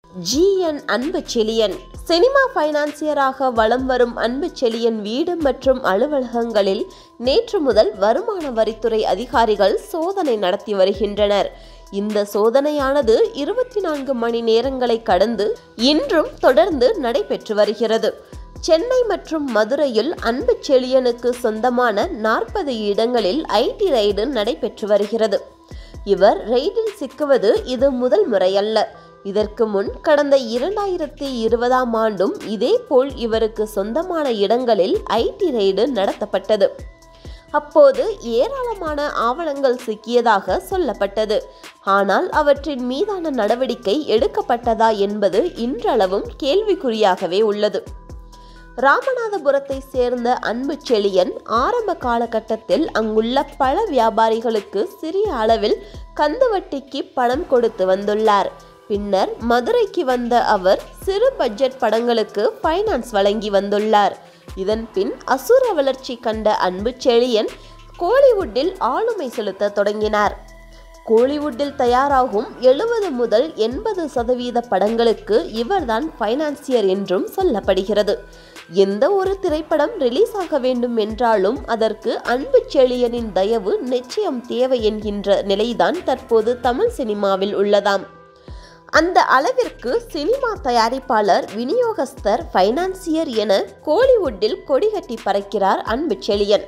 G N அன்பு Chezhiyan cinema பைனான்சியராக வலம் வரும் அன்பு செழியன் வீடு மற்றும் அலுவலகங்களில் நேற்று முதல் வருமான வரித்துறை அதிகாரிகள் சோதனை நடத்தி வருகின்றனர் இந்த சோதனையானது இருபத்தி நான்கு மணி நேரங்களை கடந்து இன்றும் தொடர்ந்து நடைபெற்று வருகிறது சென்னை மற்றும் மதுரையில் அன்பு செழியனுக்கு சொந்தமான நாற்பது இடங்களில் ஐடி ரைடு நடைபெற்று வருகிறது இவர் ரெய்டில் சிக்குவது இது முதல் முறையல்ல இதற்கு முன் கடந்த இரண்டாயிரத்தி இருபதாம் ஆண்டும் இதேபோல் இவருக்கு சொந்தமான இடங்களில் ஐடி ரெய்டு நடத்தப்பட்டது அப்போது ஏராளமான ஆவணங்கள் சிக்கியதாக சொல்லப்பட்டது ஆனால் அவற்றின் மீதான நடவடிக்கை எடுக்கப்பட்டதா என்பது இன்றளவும் கேள்விக்குறியாகவே உள்ளது ராமநாதபுரத்தை சேர்ந்த அன்பு செழியன் ஆரம்ப காலகட்டத்தில் அங்குள்ள பல வியாபாரிகளுக்கு சிறிய அளவில் கந்துவட்டிக்கு பணம் கொடுத்து வந்துள்ளார் பின்னர் மதுரைக்கு வந்த அவர் சிறு பட்ஜெட் படங்களுக்கு ஃபைனான்ஸ் வழங்கி வந்துள்ளார் இதன் பின் அசுர வளர்ச்சி கண்ட அன்பு செழியன் கோலிவுட்டில் ஆளுமை செலுத்த தொடங்கினார் கோலிவுட்டில் தயாராகும் எழுபது முதல் எண்பது சதவீத படங்களுக்கு இவர்தான் ஃபைனான்சியர் என்றும் சொல்லப்படுகிறது எந்த ஒரு திரைப்படம் ரிலீஸ் ஆக வேண்டும் என்றாலும் அதற்கு அன்பு செழியனின் தயவு நிச்சயம் தேவை என்கின்ற நிலைதான் தற்போது தமிழ் சினிமாவில் உள்ளதாம் அந்த அளவிற்கு சினிமா தயாரிப்பாளர் விநியோகஸ்தர் ஃபைனான்சியர் என கோலிவுட்டில் கொடிகட்டி பறக்கிறார் அன்பு செழியன்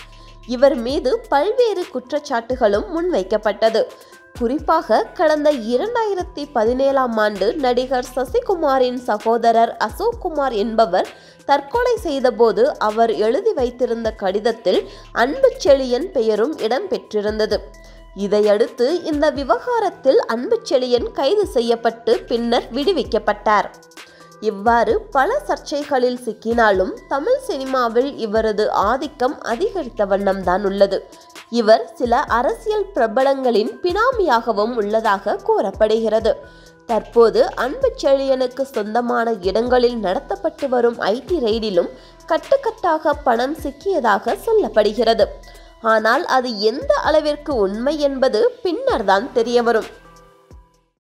இவர் மீது பல்வேறு குற்றச்சாட்டுகளும் முன்வைக்கப்பட்டது குறிப்பாக கடந்த இரண்டாயிரத்தி பதினேழாம் ஆண்டு நடிகர் சசிகுமாரின் சகோதரர் அசோக் குமார் என்பவர் தற்கொலை செய்தபோது அவர் எழுதி வைத்திருந்த கடிதத்தில் அன்பு செழியன் பெயரும் இடம்பெற்றிருந்தது இதையடுத்து இந்த விவகாரத்தில் அன்பு செழியன் கைது செய்யப்பட்டு பின்னர் விடுவிக்கப்பட்டார் இவ்வாறு பல சர்ச்சைகளில் சிக்கினாலும் தமிழ் சினிமாவில் இவரது ஆதிக்கம் அதிகரித்த வண்ணம்தான் உள்ளது இவர் சில அரசியல் பிரபலங்களின் பினாமியாகவும் உள்ளதாக கூறப்படுகிறது தற்போது அன்பு செழியனுக்கு சொந்தமான இடங்களில் நடத்தப்பட்டு வரும் ஐடி ரெய்டிலும் கட்டுக்கட்டாக பணம் சிக்கியதாக சொல்லப்படுகிறது ஆனால் அது எந்த அளவிற்கு உண்மை என்பது பின்னர்தான் தெரியவரும்